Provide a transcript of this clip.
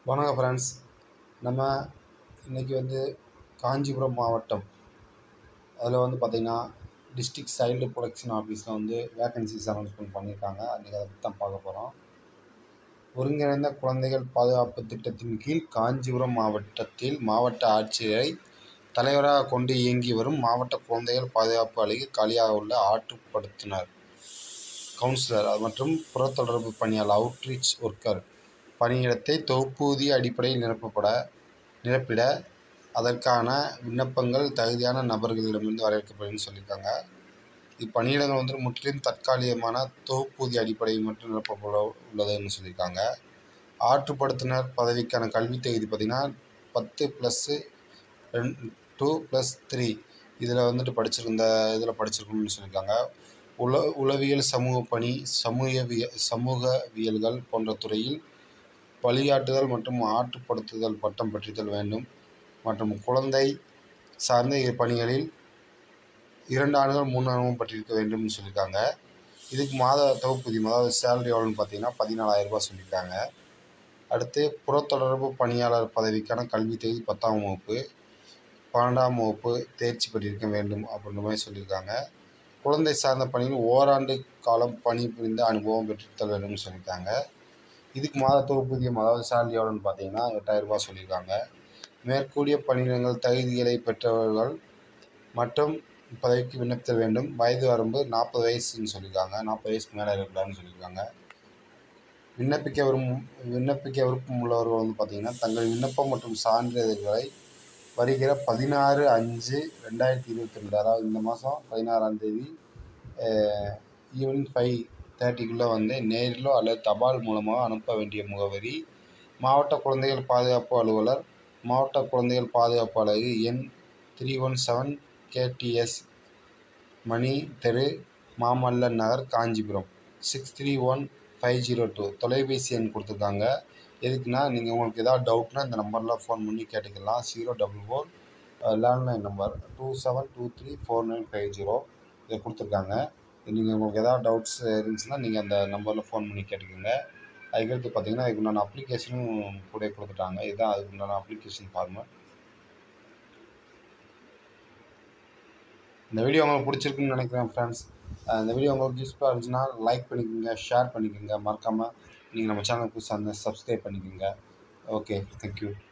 வணக்கம் ஃப்ரெண்ட்ஸ் நம்ம இன்றைக்கி வந்து காஞ்சிபுரம் மாவட்டம் அதில் வந்து பார்த்திங்கன்னா டிஸ்ட்ரிக்ட் சைல்டு ப்ரொடெக்ஷன் ஆஃபீஸில் வந்து வேக்கன்சிஸ் அனௌன்ஸ்மெண்ட் பண்ணியிருக்காங்க அன்றைக்கி அதை பற்றி தான் பார்க்க போகிறோம் ஒருங்கிணைந்த குழந்தைகள் பாதுகாப்பு திட்டத்தின் கீழ் காஞ்சிபுரம் மாவட்டத்தில் மாவட்ட ஆட்சியரை தலைவராக கொண்டு இயங்கி வரும் மாவட்ட குழந்தைகள் பாதுகாப்பு அலகு காலியாக உள்ள ஆற்றுப்படுத்தினர் கவுன்சிலர் மற்றும் புறத்தொடர்பு பணியாளர் அவுட்ரீச் ஒர்க்கர் பணியிடத்தை தொகுப்பூதிய அடிப்படையில் நிரப்பப்பட நிரப்பிட அதற்கான விண்ணப்பங்கள் தகுதியான நபர்களிடமிருந்து வரவேற்கப்படும்னு சொல்லியிருக்காங்க இப்பணியிடங்கள் வந்து முற்றிலும் தற்காலிகமான தொகுப்பூதிய அடிப்படையில் மட்டும் நிரப்பப்பட உள்ளதுன்னு சொல்லியிருக்காங்க ஆற்றுப்படுத்தினர் பதவிக்கான கல்வி தகுதி பார்த்திங்கன்னா பத்து ப்ளஸ்ஸு ரெண் டூ ப்ளஸ் த்ரீ இதில் வந்துட்டு படிச்சிருந்த இதில் படிச்சிருக்கணும்னு சொல்லியிருக்காங்க உள உளவியல் சமூக பணி சமூகவிய சமூகவியல்கள் போன்ற துறையில் வழிகாட்டுதல் மற்றும் ஆற்றுப்படுத்துதல் பட்டம் பெற்றிருத்தல் வேண்டும் மற்றும் குழந்தை சார்ந்த இரு பணிகளில் இரண்டு ஆண்டுகள் மூணு அனுபவம் பெற்றிருக்க வேண்டும்னு சொல்லியிருக்காங்க இதுக்கு மாத தொகுப்பூதியம் அதாவது சேலரி எவ்வளோன்னு பார்த்தீங்கன்னா பதினாலாயிரம் ரூபாய் சொல்லியிருக்காங்க அடுத்து புறத்தொடர்பு பணியாளர் பதவிக்கான கல்வி தகுதி பத்தாம் வகுப்பு பன்னெண்டாம் வகுப்பு தேர்ச்சி பெற்றிருக்க வேண்டும் அப்படின்ற மாதிரி சொல்லியிருக்காங்க குழந்தை சார்ந்த பணியில் ஓராண்டு காலம் பணி புரிந்த அனுபவம் பெற்றிருத்தல் வேண்டும்னு சொல்லியிருக்காங்க இதுக்கு மாத தொகுப்பூதியம் அதாவது சேலரி எவ்வளோன்னு பார்த்தீங்கன்னா எட்டாயிரம் ரூபாய் சொல்லியிருக்காங்க மேற்கூடிய பணியிடங்கள் தகுதிகளை பெற்றவர்கள் மற்றும் பதவிக்கு விண்ணப்பித்தல் வேண்டும் வயது வரம்பு நாற்பது வயசுன்னு சொல்லியிருக்காங்க நாற்பது வயசுக்கு மேலே இருக்கக்கூடாதுன்னு சொல்லியிருக்காங்க விண்ணப்பிக்க விரும் விண்ணப்பிக்க விருப்பம் உள்ளவர்கள் வந்து பார்த்திங்கன்னா தங்கள் விண்ணப்பம் மற்றும் சான்றிதழ்களை வருகிற பதினாறு அஞ்சு ரெண்டாயிரத்தி இருபத்தி ரெண்டு அதாவது இந்த மாதம் பதினாறாம் தேதி ஈவினிங் ஃபைவ் தேர்ட்டிக்குள்ளே வந்து நேரிலோ அல்லது தபால் மூலமாக அனுப்ப வேண்டிய முகவரி மாவட்ட குழந்தைகள் பாதுகாப்பு அலுவலர் மாவட்ட குழந்தைகள் பாதுகாப்பு அலகு எண் three one seven KTS Mani தெரு Mamallan Nagar Kanchipuram six three one five zero two தொலைபேசி எண் கொடுத்துருக்காங்க எதுக்குன்னா நீங்கள் உங்களுக்கு ஏதாவது டவுட்னா இந்த நம்பரில் ஃபோன் பண்ணி கேட்டுக்கலாம் zero double four landline number two seven two three four nine five zero இதை கொடுத்துருக்காங்க நீங்கள் உங்களுக்கு ஏதாவது டவுட்ஸ் இருந்துச்சுன்னா நீங்கள் அந்த நம்பரில் ஃபோன் பண்ணி கேட்டுக்கோங்க அதுக்கடுத்து பார்த்தீங்கன்னா அதுக்கு உண்டான அப்ளிகேஷனும் கூட கொடுத்துட்டாங்க இதுதான் அதுக்கு உண்டான அப்ளிகேஷன் ஃபார்மட் இந்த வீடியோ உங்களுக்கு பிடிச்சிருக்குன்னு நினைக்கிறேன் ஃப்ரெண்ட்ஸ் இந்த வீடியோ உங்களுக்கு யூஸ்ஃபுல்லாக இருந்துச்சுன்னா லைக் பண்ணிக்கோங்க ஷேர் பண்ணிக்கோங்க மறக்காமல் நீங்கள் நம்ம சேனலுக்கு புதுசாக இருந்தால் சப்ஸ்கிரைப் பண்ணிக்கோங்க ஓகே தேங்க்யூ